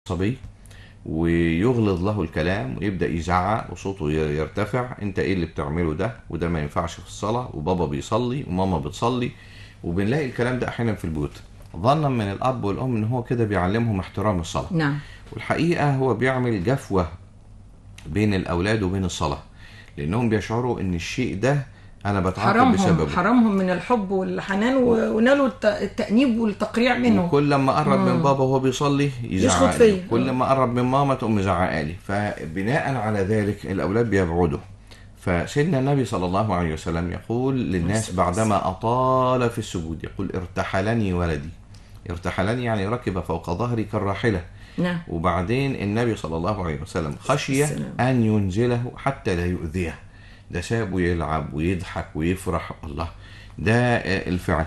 صبي ويغلظ له الكلام ويبدأ يزعق وصوته يرتفع انت ايه اللي بتعمله ده وده ما ينفعش في الصلاة وبابا بيصلي وماما بتصلي وبنلاقي الكلام ده احيانا في البيوت ظنا من الاب والام ان هو كده بيعلمهم احترام الصلاة نعم والحقيقة هو بيعمل جفوة بين الاولاد وبين الصلاة لانهم بيشعروا ان الشيء ده انا بتعاقب حرمهم بسببه حرمهم من الحب والحنان و- ونالوا الت- التأنيب والتقريع منه وكل ما قرب من بابا وهو بيصلي يزعق يشخط لي فيا. كل ما قرب من ماما تقوم مزعقه لي فبناء على ذلك الاولاد بيبعدوا فسيدنا النبي صلى الله عليه وسلم يقول للناس بعدما اطال في السجود يقول ارتحلني ولدي ارتحلني يعني ركب فوق ظهري كالراحله نعم وبعدين النبي صلى الله عليه وسلم خشي السلام. أن ينزله حتى لا يؤذيه ده سابه يلعب ويضحك ويفرح الله ده آه، الفعل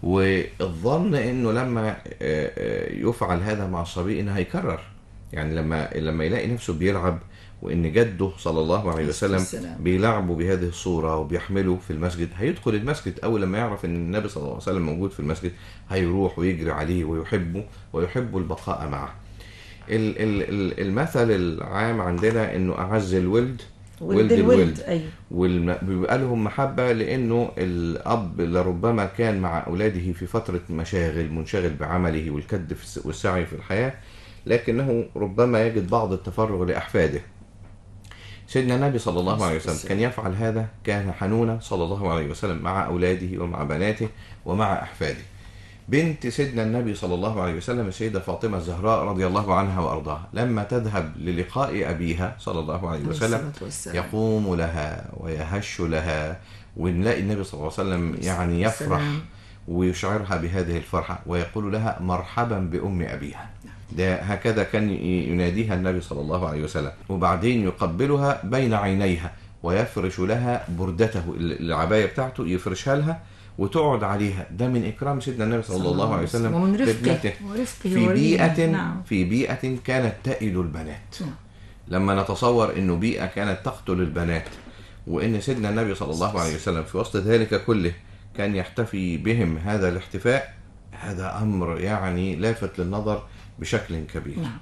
والظن انه لما آه، آه، يفعل هذا مع الصبي انه هيكرر يعني لما لما يلاقي نفسه بيلعب وان جده صلى الله عليه وسلم السلام. بيلعبه بهذه الصوره وبيحمله في المسجد هيدخل المسجد اول لما يعرف ان النبي صلى الله عليه وسلم موجود في المسجد هيروح ويجري عليه ويحبه ويحب البقاء معه ال- ال- ال- المثل العام عندنا انه اعز الولد ولد الولد ايوه وبيبقى لهم محبة لأنه الأب لربما كان مع أولاده في فترة مشاغل منشغل بعمله والكد في الس- والسعي في الحياة لكنه ربما يجد بعض التفرغ لأحفاده سيدنا النبي صلى الله عليه وسلم كان يفعل هذا كان حنونا صلى الله عليه وسلم مع أولاده ومع بناته ومع أحفاده بنت سيدنا النبي صلى الله عليه وسلم السيدة فاطمة الزهراء رضي الله عنها وأرضاها لما تذهب للقاء أبيها صلى الله عليه وسلم الصلاة والسلام. يقوم لها ويهش لها ونلاقي النبي صلى الله عليه وسلم يعني يفرح السلام. ويشعرها بهذه الفرحة ويقول لها مرحبا بأم أبيها ده هكذا كان يناديها النبي صلى الله عليه وسلم وبعدين يقبلها بين عينيها ويفرش لها بردته العباية بتاعته يفرشها لها وتقعد عليها ده من إكرام سيدنا النبي صلى الله عليه وسلم ومن رفقه لابنته. ورفقه في وريده. بيئة نعم في بيئة كانت تئل البنات نعم. لما نتصور انه بيئة كانت تقتل البنات وان سيدنا النبي صلى الله عليه وسلم في وسط ذلك كله كان يحتفي بهم هذا الاحتفاء هذا امر يعني لافت للنظر بشكل كبير نعم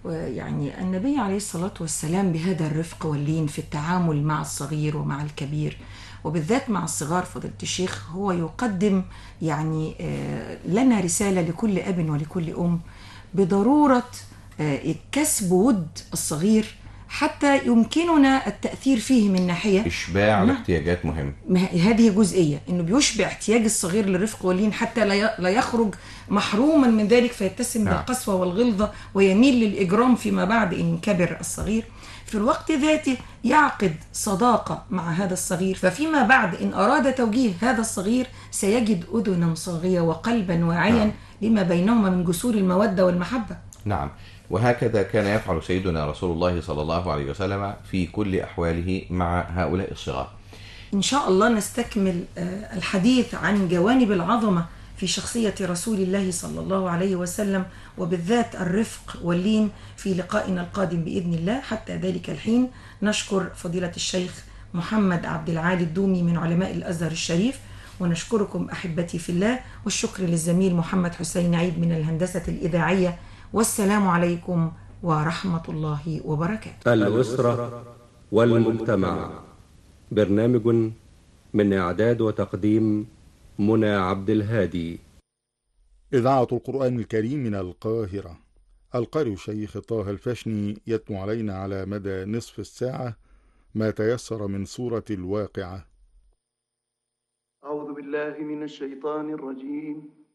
ويعني النبي عليه الصلاة والسلام بهذا الرفق واللين في التعامل مع الصغير ومع الكبير وبالذات مع الصغار فضيلة الشيخ هو يقدم يعني آه، لنا رسالة لكل أب ولكل أم بضرورة آه، كسب ود الصغير حتى يمكننا التأثير فيه من ناحية اشباع نعم. الاحتياجات مهم ما ه- هذه جزئية انه بيشبع احتياج الصغير للرفق واللين حتى لا ي- لا يخرج محروما من ذلك فيتسم نعم. بالقسوة والغلظة ويميل للإجرام فيما بعد إن كبر الصغير في الوقت ذاته يعقد صداقة مع هذا الصغير ففيما بعد إن أراد توجيه هذا الصغير سيجد أذنا صاغية وقلبا واعيا نعم. لما بينهما من جسور المودة والمحبة نعم وهكذا كان يفعل سيدنا رسول الله صلى الله عليه وسلم في كل احواله مع هؤلاء الصغار إن شاء الله نستكمل آه، الحديث عن جوانب العظمة في شخصية رسول الله صلى الله عليه وسلم وبالذات الرفق واللين في لقائنا القادم بإذن الله حتى ذلك الحين نشكر فضيلة الشيخ محمد عبد العالي الدومي من علماء الأزهر الشريف ونشكركم أحبتي في الله والشكر للزميل محمد حسين عيد من الهندسة الإذاعية والسلام عليكم ورحمة الله وبركاته الأسرة والمجتمع برنامج من إعداد وتقديم منى عبد الهادي إذاعة القرآن الكريم من القاهرة القارئ الشيخ طه الفشني يتلو علينا على مدى نصف الساعة ما تيسر من سورة الواقعة أعوذ بالله من الشيطان الرجيم